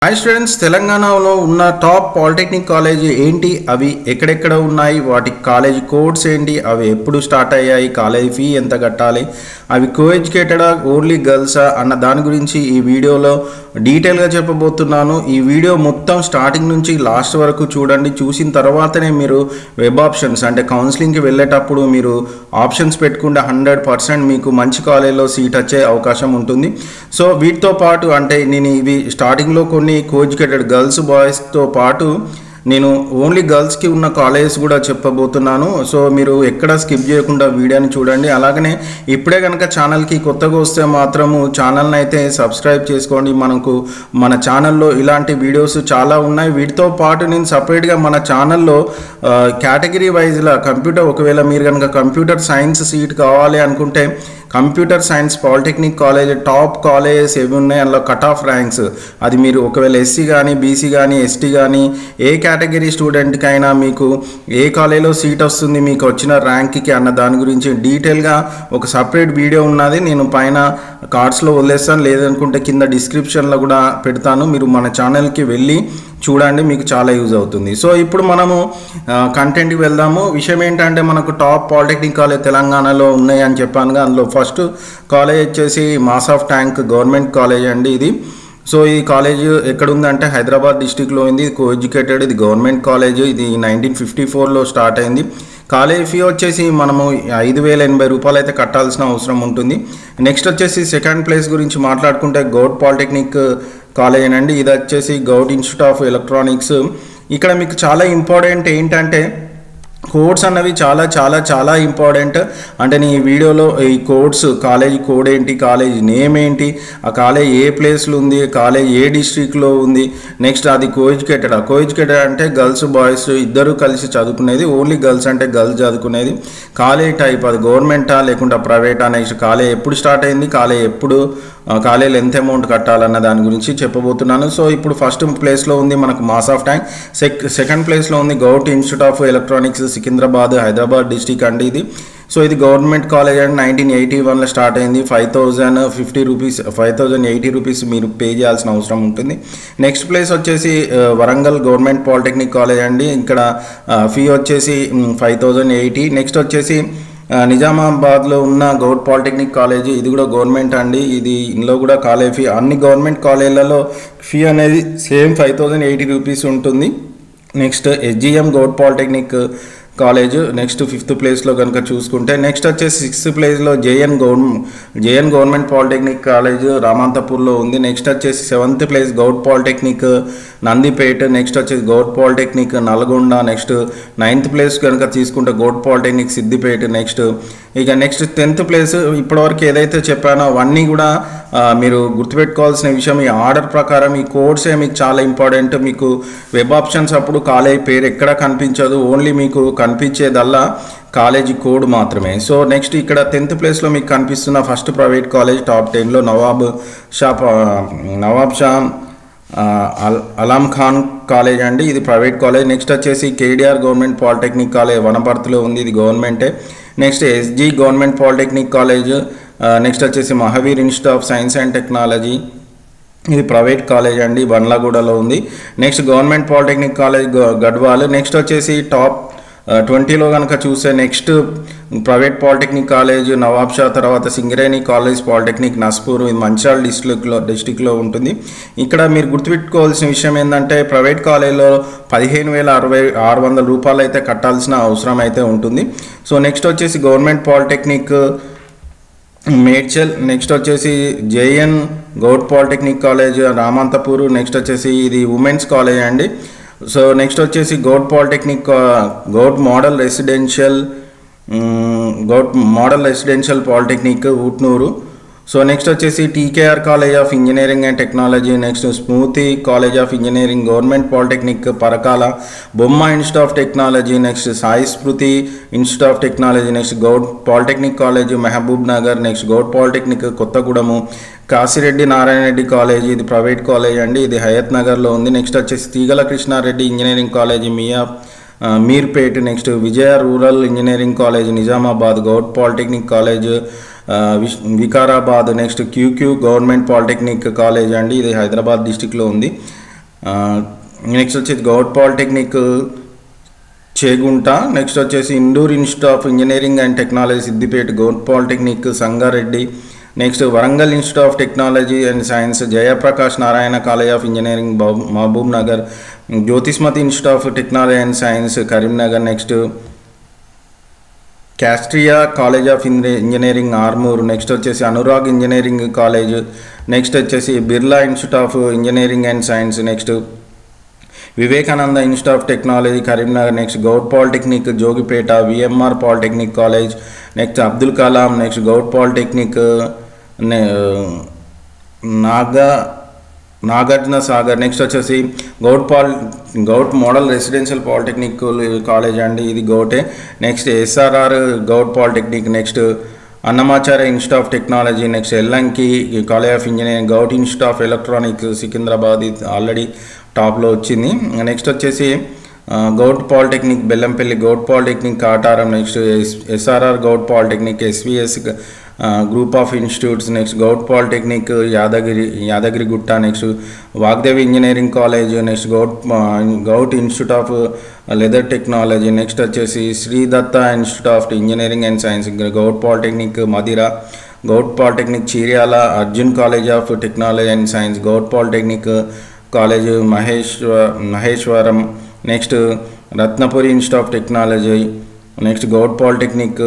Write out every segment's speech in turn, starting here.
hi students తెలంగాణలో ఉన్న top polytechnic college ఏంటి అవి ఎక్కడెక్కడ ఉన్నాయి వాటి కాలేజ్ కోడ్స్ ఏంటి అవి ఎప్పుడు స్టార్ట్ అయ్యాయి కాలేజ్ ఫీ ఎంత కట్టాలి అవి కో ఎడ్యుకేటెడా ఓన్లీ గర్ల్సా అన్న దాని గురించి ఈ వీడియోలో డీటెయిల్గా చెప్పబోతున్నాను ఈ వీడియో మొత్తం స్టార్టింగ్ నుంచి లాస్ట్ వరకు చూడండి చూసిన తర్వాతనే మీరు వెబ్ ఆప్షన్స్ అంటే కౌన్సిలింగ్కి వెళ్ళేటప్పుడు మీరు ఆప్షన్స్ పెట్టుకుంటే హండ్రెడ్ పర్సెంట్ మీకు మంచి కాలేజ్లో సీట్ వచ్చే అవకాశం ఉంటుంది సో వీటితో పాటు అంటే నేను ఇవి స్టార్టింగ్లో కొన్ని కోఎడ్యుకేటెడ్ గర్ల్స్ బాయ్స్తో పాటు నేను ఓన్లీ గర్ల్స్కి ఉన్న కాలేజెస్ కూడా చెప్పబోతున్నాను సో మీరు ఎక్కడ స్కిప్ చేయకుండా వీడియోని చూడండి అలాగనే ఇప్పుడే కనుక ఛానల్కి కొత్తగా వస్తే మాత్రము ఛానల్ని అయితే సబ్స్క్రైబ్ చేసుకోండి మనకు మన ఛానల్లో ఇలాంటి వీడియోస్ చాలా ఉన్నాయి వీటితో పాటు నేను సపరేట్గా మన ఛానల్లో కేటగిరీ వైజ్లా కంప్యూటర్ ఒకవేళ మీరు కనుక కంప్యూటర్ సైన్స్ సీట్ కావాలి అనుకుంటే computer science polytechnic college top colleges ఏవి ఉన్నాయి అందులో కట్ ఆఫ్ ర్యాంక్స్ అది మీరు ఒకవేళ ఎస్సీ కానీ బీసీ కానీ ఎస్టీ కానీ ఏ కేటగిరీ స్టూడెంట్కైనా మీకు ఏ కాలేజీలో సీట్ వస్తుంది మీకు వచ్చిన ర్యాంక్కి అన్న దాని గురించి డీటెయిల్గా ఒక సపరేట్ వీడియో ఉన్నది నేను పైన కార్డ్స్లో వదిలేస్తాను లేదనుకుంటే కింద డిస్క్రిప్షన్లో కూడా పెడతాను మీరు మన ఛానల్కి వెళ్ళి చూడండి మీకు చాలా యూజ్ అవుతుంది సో ఇప్పుడు మనము కంటెంట్కి వెళ్దాము విషయం ఏంటంటే మనకు టాప్ పాలిటెక్నిక్ కాలేజ్ తెలంగాణలో ఉన్నాయి అని చెప్పానుగా అందులో ఫస్ట్ కాలేజ్ వచ్చేసి Masab Tank government college అండి ఇది సో ఈ కాలేజ్ ఎక్కడ ఉందంటే హైదరాబాద్ డిస్టిక్లో ఉంది ఇది కో ఎడ్యుకేటెడ్ ఇది గవర్నమెంట్ కాలేజ్ ఇది నైన్టీన్ ఫిఫ్టీ ఫోర్లో స్టార్ట్ అయింది కాలేజ్ ఫీ వచ్చేసి మనము ఐదు వేల ఎనభై రూపాయలు అయితే కట్టాల్సిన అవసరం ఉంటుంది నెక్స్ట్ వచ్చేసి సెకండ్ ప్లేస్ గురించి మాట్లాడుకుంటే గౌడ్ పాలిటెక్నిక్ కాలేజ్ అండి ఇది వచ్చేసి గౌడ్ ఇన్స్టిట్యూట్ ఆఫ్ ఎలక్ట్రానిక్స్ ఇక్కడ మీకు చాలా ఇంపార్టెంట్ ఏంటంటే కోడ్స్ అన్నవి చాలా చాలా చాలా ఇంపార్టెంట్ అంటే నీ వీడియోలో ఈ కోడ్స్ కాలేజ్ కోడ్ ఏంటి కాలేజ్ నేమ్ ఏంటి ఆ కాలేజ్ ఏ ప్లేస్లో ఉంది కాలేజ్ ఏ డిస్ట్రిక్ట్లో ఉంది నెక్స్ట్ అది కో ఎడ్యుకేటెడ్ ఆ కో ఎడ్యుకేటెడ్ అంటే గర్ల్స్ బాయ్స్ ఇద్దరు కలిసి చదువుకునేది ఓన్లీ గర్ల్స్ అంటే గర్ల్స్ చదువుకునేది కాలేజ్ టైప్ అది గవర్నమెంటా లేకుంటే ప్రైవేటా నెక్స్ట్ కాలేజ్ ఎప్పుడు స్టార్ట్ అయింది కాలేజ్ ఎప్పుడు కాలేజీలో ఎంత అమౌంట్ కట్టాలన్న దాని గురించి చెప్పబోతున్నాను సో ఇప్పుడు ఫస్ట్ ప్లేస్లో ఉంది మనకు Masab Tank sec second ప్లేస్లో ఉంది govt institute of electronics Secunderabad Hyderabad district అండి ఇది సో ఇది గవర్నమెంట్ కాలేజ్ అండి నైన్టీన్ ఎయిటీ వన్లో స్టార్ట్ అయింది five thousand fifty rupees five thousand eighty rupees మీరు పే చేయాల్సిన అవసరం ఉంటుంది నెక్స్ట్ ప్లేస్ వచ్చేసి వరంగల్ గవర్నమెంట్ పాలిటెక్నిక్ కాలేజ్ అండి ఇక్కడ ఫీ వచ్చేసి ఫైవ్ థౌజండ్ ఎయిటీ నెక్స్ట్ వచ్చేసి నిజామాబాద్లో ఉన్న గౌడ్ పాలిటెక్నిక్ కాలేజ్ ఇది కూడా గవర్నమెంట్ అండి ఇది ఇందులో కూడా కాలేజ్ ఫీ అన్ని గవర్నమెంట్ కాలేజీలలో ఫీ అనేది same five thousand eighty rupees ఉంటుంది next SGM govt polytechnic college next fifth ప్లేస్లో కనుక చూసుకుంటే నెక్స్ట్ వచ్చేసి సిక్స్త్ ప్లేస్లో JN govern JN government polytechnic college రామాంతపూర్లో ఉంది నెక్స్ట్ వచ్చేసి seventh place govt polytechnic Nandipet next వచ్చేసి Goud polytechnic Nalgonda next ninth place కనుక తీసుకుంటే గౌడ్ పాలిటెక్నిక్ సిద్దిపేట నెక్స్ట్ ఇక నెక్స్ట్ టెన్త్ ప్లేస్ ఇప్పటివరకు ఏదైతే చెప్పానో అవన్నీ కూడా మీరు గుర్తుపెట్టుకోవాల్సిన విషయం ఈ ఆర్డర్ ప్రకారం ఈ కోడ్సే మీకు చాలా ఇంపార్టెంట్ మీకు వెబ్ ఆప్షన్స్ అప్పుడు కాలేజ్ పేరు ఎక్కడ కనిపించదు ఓన్లీ మీకు కనిపించేదల్లా కాలేజీ కోడ్ మాత్రమే సో నెక్స్ట్ ఇక్కడ టెన్త్ ప్లేస్లో మీకు కనిపిస్తున్న ఫస్ట్ ప్రైవేట్ కాలేజ్ టాప్ టెన్లో నవాబ్ షా నవాబ్ షా అల్ అలాం ఖాన్ కాలేజ్ అండి ఇది ప్రైవేట్ కాలేజ్ నెక్స్ట్ వచ్చేసి కేడిఆర్ గవర్నమెంట్ పాలిటెక్నిక్ కాలేజ్ వనపర్తిలో ఉంది ఇది గవర్నమెంటే next SG government polytechnic college next వచ్చేసి Mahavir institute of science and technology ఇది ప్రైవేట్ కాలేజ్ అండి బండ్లగూడలో ఉంది next government polytechnic college Gadwal next వచ్చేసి టాప్ ట్వంటీలో కనుక చూస్తే next private polytechnic college Nawab Shah తర్వాత సింగరేణి కాలేజ్ పాలిటెక్నిక్ నస్పూర్ ఇది మంచిర్యాల డిస్ట్రిక్ట్లో డిస్టిక్లో ఉంటుంది ఇక్కడ మీరు గుర్తుపెట్టుకోవాల్సిన విషయం ఏంటంటే ప్రైవేట్ కాలేజ్లో పదిహేను వేల అరవై ఆరు వందల రూపాయలు అయితే కట్టాల్సిన అవసరం అయితే ఉంటుంది సో నెక్స్ట్ వచ్చేసి గవర్నమెంట్ పాలిటెక్నిక్ మేడ్చల్ నెక్స్ట్ వచ్చేసి JN govt polytechnic college Ramanthapur next వచ్చేసి ఇది ఉమెన్స్ కాలేజ్ అండి సో నెక్స్ట్ వచ్చేసి Goud polytechnic govt model residential govt model residential polytechnic Utnoor so next వచ్చేసి TKR college of engineering and technology next Smruti college of engineering government polytechnic Parakala Bomma institute of technology next Sai Smruti institute of technology next Goud polytechnic college Mahabub Nagar next Goud polytechnic Kothagudem Kasireddy Narayana Reddy college ఇది private college అండి ఇది హయత్ నగర్లో ఉంది next వచ్చేసి Teegala Krishnareddy engineering college మియా Meerpet next Vijaya rural engineering college Nizamabad govt polytechnic college విష్- Vikarabad next QQ government polytechnic college అండి ఇది హైదరాబాద్ డిస్టిక్లో ఉంది నెక్స్ట్ వచ్చేసి గౌట్ పాలిటెక్నిక్ చేగుంట నెక్స్ట్ వచ్చేసి Indur institute of engineering and technology Siddipet govt polytechnic Sangareddy next Warangal institute of technology and science Jayaprakash Narayana college of engineering బాబు- Mahabub Nagar Jyothishmathi institute of technology and science Karimnagar next Kshatriya college of engi- engineering Armoor next వచ్చేసి Anurag engineering college next వచ్చేసి Birla institute of engineering and science next Vivekananda institute of technology Karimnagar next govt polytechnic Jogipet VMR polytechnic college next Abdul Kalam next govt polytechnic నే- Naga Nagarjuna Sagar next వచ్చేసి govt pol govt model residential polytechnic college అండి ఇది గౌటే next SRR govt polytechnic next Annamacharya institute of technology next Ellanki college of engineering govt institute of electronics Secunderabad ఇది already టాప్లో వచ్చింది next వచ్చేసి uh, govt polytechnic Bellampalli govt polytechnic Kataram next S SRR govt polytechnic SVS group of institutes next govt polytechnic Yadagiri Yadagirigutta next Vagdevi engineering college next govt uh, govt institute of leather technology next వచ్చేసి Sridatta institute of engineering and science govt polytechnic Madhira govt polytechnic Cheeryal Arjun college of technology and science govt polytechnic college Maheshwa Maheshwaram next Ratnapuri institute of technology next govt polytechnic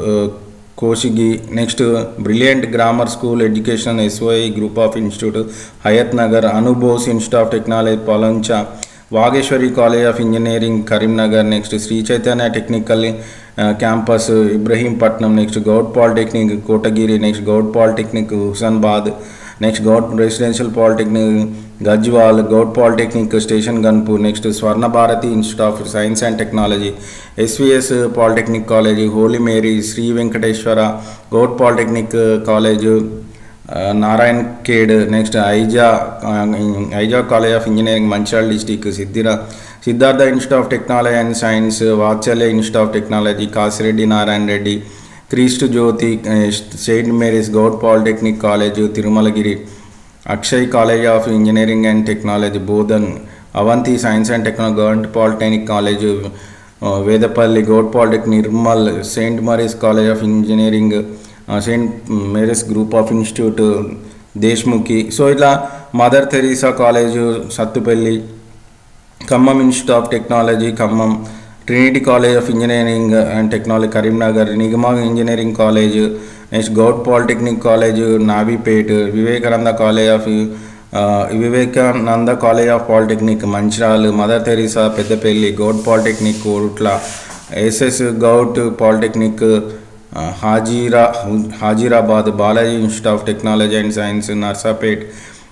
Kosigi next brilliant grammar school education SY group of institute Hayath Nagar Anubose institute of technology Paloncha Vageshwari college of engineering Karimnagar next Sri Chaitanya technical uh, campus Ibrahimpatnam next govt polytechnic Kotagiri next govt polytechnic Husnabad next govt residential polytechnic Gajwel govt polytechnic Station Ghanpur next Swarna Bharathi institute of science and technology SVS polytechnic college Holy Mary Sri Venkateswara govt polytechnic college uh, Narayan Khed next Aija uh, Aija college of engineering Mancherial district Siddhira Siddhartha institute of technology and science Vatsalya institute of technology Kasireddy Narayana Reddy Kristu Jyothi uh, Saint Mary's govt polytechnic college Tirumalagiri Akshay college of engineering and technology Bodhan Avanthi science and technology government polytechnic college uh, Vedapalli govt polytechnic Nirmal Saint Mary's college of engineering uh, Saint Mary's group of institute Deshmukhi so ఇట్లా Mother Teresa college Sathupalli Khammam institute of technology Khammam Trinity college of engineering and technology Karimnagar Nigama engineering college next Goud polytechnic college Navipet Vivekananda college of uh, Vivekananda college of polytechnic Mancherial Mother Teresa Peddapalli Goud polytechnic Korutla SS govt polytechnic uh, Hajira Hajirabad Balaji institute of technology and science Narsapet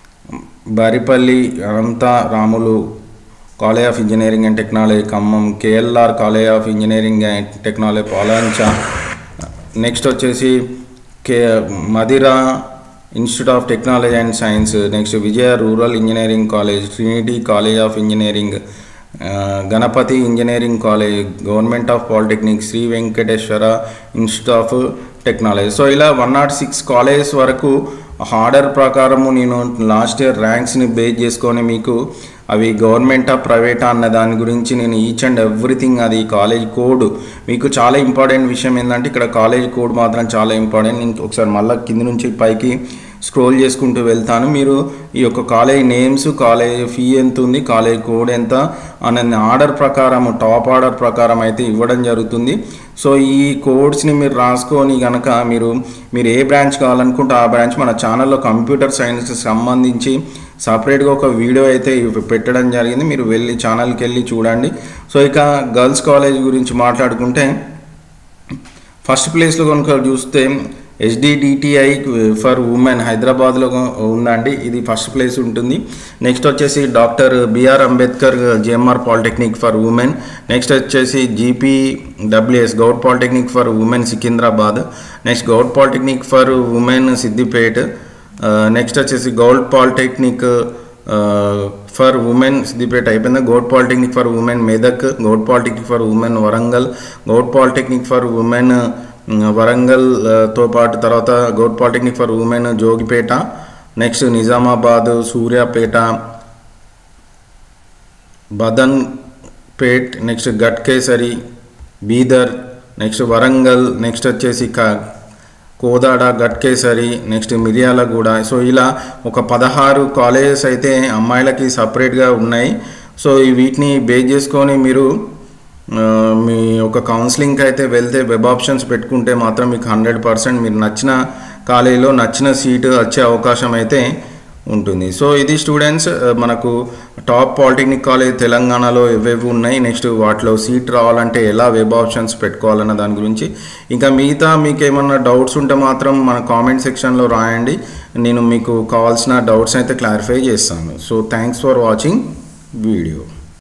Baripalli Anantha Ramulu college of engineering and technology Khammam KLR college of engineering and technology Paloncha next వచ్చేసి K Madhira institute of technology and science next Vijaya rural engineering college Trinity college of engineering uh, Ganapathi engineering college government of polytechnic Sri Venkateswara institute of technology so ఇలా one nought six colleges వరకు order ప్రకారము నేను last year ర్యాంక్స్ని base చేసుకొని మీకు అవి గవర్నమెంటా ప్రైవేటా అన్న దాని గురించి నేను ఈచ్ అండ్ ఎవ్రీథింగ్ అది కాలేజ్ కోడ్ మీకు చాలా ఇంపార్టెంట్ విషయం ఏంటంటే ఇక్కడ కాలేజ్ కోడ్ మాత్రం చాలా ఇంపార్టెంట్ నేను ఒకసారి మళ్ళీ కింద నుంచి పైకి స్క్రోల్ చేసుకుంటూ వెళ్తాను మీరు ఈ యొక్క కాలేజ్ నేమ్స్ కాలేజ్ ఫీ ఎంత ఉంది కాలేజ్ కోడ్ ఎంత అనే ఆర్డర్ ప్రకారం టాప్ ఆర్డర్ ప్రకారం అయితే ఇవ్వడం జరుగుతుంది సో ఈ కోడ్స్ని మీరు రాసుకొని కనుక మీరు మీరు ఏ బ్రాంచ్ కావాలనుకుంటే ఆ బ్రాంచ్ మన ఛానల్లో కంప్యూటర్ సైన్స్కి సంబంధించి సపరేట్గా ఒక వీడియో అయితే ఇవి పెట్టడం జరిగింది మీరు వెళ్ళి ఛానల్కి వెళ్ళి చూడండి సో ఇక గర్ల్స్ కాలేజ్ గురించి మాట్లాడుకుంటే ఫస్ట్ ప్లేస్లో కనుక చూస్తే ఎస్డిడిటిఐ ఫర్ ఉమెన్ హైదరాబాద్లో ఉందండి ఇది ఫస్ట్ ప్లేస్ ఉంటుంది నెక్స్ట్ వచ్చేసి doctor BR Ambedkar JMR polytechnic for women next వచ్చేసి జీపీడబ్ల్యూఎస్ గౌడ్ polytechnic for women Secunderabad next Goud polytechnic for women Siddipet next వచ్చేసి Goud polytechnic for women Siddipet అయిపోయింది గౌడ్ పాలిటెక్నిక్ ఫర్ ఉమెన్ మెదక్ గౌడ్ పాలిటెక్నిక్ ఫర్ ఉమెన్ వరంగల్ గౌడ్ పాలిటెక్నిక్ ఫర్ ఉమెన్ వరంగల్ ఆ, తో పాటు తర్వాత గౌడ్ polytechnic for women Jogipet next Nizamabad Suryapet Badangpet next Ghatkesar Bidar next Warangal next వచ్చేసి క కోదాడ గట్కేసరి నెక్స్ట్ మిర్యాలగూడ సో ఇలా ఒక పదహారు కాలేజెస్ అయితే అమ్మాయిలకి సపరేట్గా ఉన్నాయి సో ఈ వీటిని బేస్ చేసుకొని మీరు ఆ, మీ ఒక కౌన్సిలింగ్కి అయితే వెళ్తే వెబ్ ఆప్షన్స్ పెట్టుకుంటే మాత్రం మీకు హండ్రెడ్ పర్సెంట్ మీరు నచ్చిన కాలేజీలో నచ్చిన సీటు వచ్చే అవకాశం అయితే ఉంటుంది సో ఇది స్టూడెంట్స్ ఆ, మనకు టాప్ పాలిటెక్నిక్ కాలేజ్ తెలంగాణలో ఎవేవి ఉన్నాయి నెక్స్ట్ వాటిలో సీట్ రావాలంటే ఎలా వెబ్ ఆప్షన్స్ పెట్టుకోవాలన్న దాని గురించి ఇంకా మిగతా మీకు ఏమన్నా డౌట్స్ ఉంటే మాత్రం మన కామెంట్ సెక్షన్లో రాయండి నేను మీకు కావాల్సిన డౌట్స్ అయితే క్లారిఫై చేస్తాను so thanks for watching video